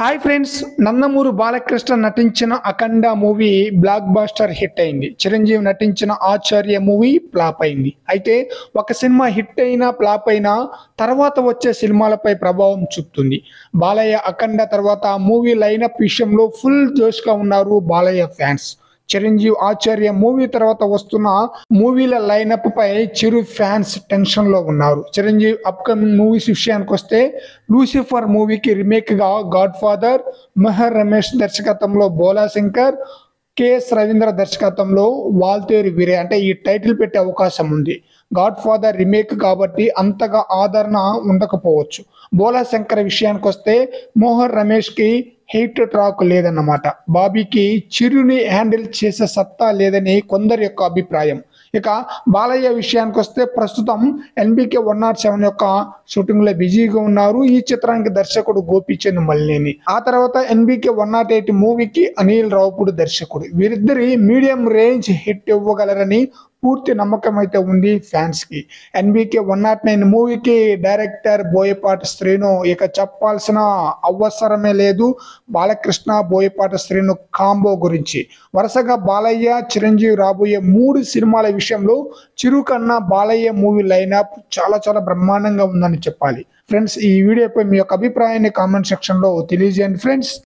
hi friends Nandamuri Balakrishna నటించిన Akhanda movie blockbuster hit అయింది చిరంజీవి నటించిన ఆచార్య మూవీ ఫ్లాప్ అయింది అయితే ఒక సినిమా హిట్ అయినా ఫ్లాప్ అయినా తర్వాత వచ్చే సినిమాలపై ప్రభావం చూపుతుంది బాలయ్య అఖండ తర్వాత ఆ మూవీ లైనప్ విషయంలో ఫుల్ జోష్గా ఉన్నారు బాలయ్య ఫ్యాన్స్ చిరంజీవి ఆచార్య మూవీ తర్వాత వస్తున్న మూవీల లైనప్ పై చిరు ఫ్యాన్స్ టెన్షన్ లో ఉన్నారు చిరంజీవి అప్కమింగ్ మూవీస్ విషయానికి వస్తే లూసిఫర్ మూవీకి రీమేక్ గా గాడ్ ఫాదర్ మెహర్ రమేష్ దర్శకత్వంలో బోలా శంకర్ కెఎస్ రవీంద్ర దర్శకత్వంలో వాల్తేరు వీరే అంటే ఈ టైటిల్ పెట్టే అవకాశం ఉంది గాడ్ ఫాదర్ రీమేక్ కాబట్టి అంతగా ఆదరణ ఉండకపోవచ్చు బోలా శంకర్ విషయానికి వస్తే మోహన్ రమేష్కి హెయిట్ ట్రాక్ లేదన్నమాట బాబీకి చిరుని హ్యాండిల్ చేసే సత్తా లేదని కొందరి యొక్క అభిప్రాయం ఇక బాలయ్య విషయానికి వస్తే ప్రస్తుతం ఎన్బికే వన్ నాట్ సెవెన్ యొక్క షూటింగ్ లో బిజీగా ఉన్నారు ఈ చిత్రానికి దర్శకుడు గోపీచంద్ మల్లేని ఆ తర్వాత ఎన్బికే వన్ నాట్ ఎయిట్ మూవీకి అనిల్ రావుపుడు దర్శకుడు వీరిద్దరి మీడియం రేంజ్ హిట్ ఇవ్వగలరని పూర్తి నమ్మకం అయితే ఉంది ఫ్యాన్స్ కి ఎన్బికే వన్ నాట్ నైన్ మూవీకి డైరెక్టర్ బోయపాటి శ్రీను ఇక చెప్పాల్సిన అవసరమే లేదు బాలకృష్ణ బోయపాటి శ్రీను కాంబో గురించి వరుసగా బాలయ్య చిరంజీవి రాబోయే మూడు సినిమాల విషయంలో చిరుకన్నా బాలయ్య మూవీ లైనప్ చాలా చాలా బ్రహ్మాండంగా ఉందని చెప్పాలి ఫ్రెండ్స్ ఈ వీడియోపై మీ యొక్క అభిప్రాయాన్ని కామెంట్ సెక్షన్లో తెలియజేయండి ఫ్రెండ్స్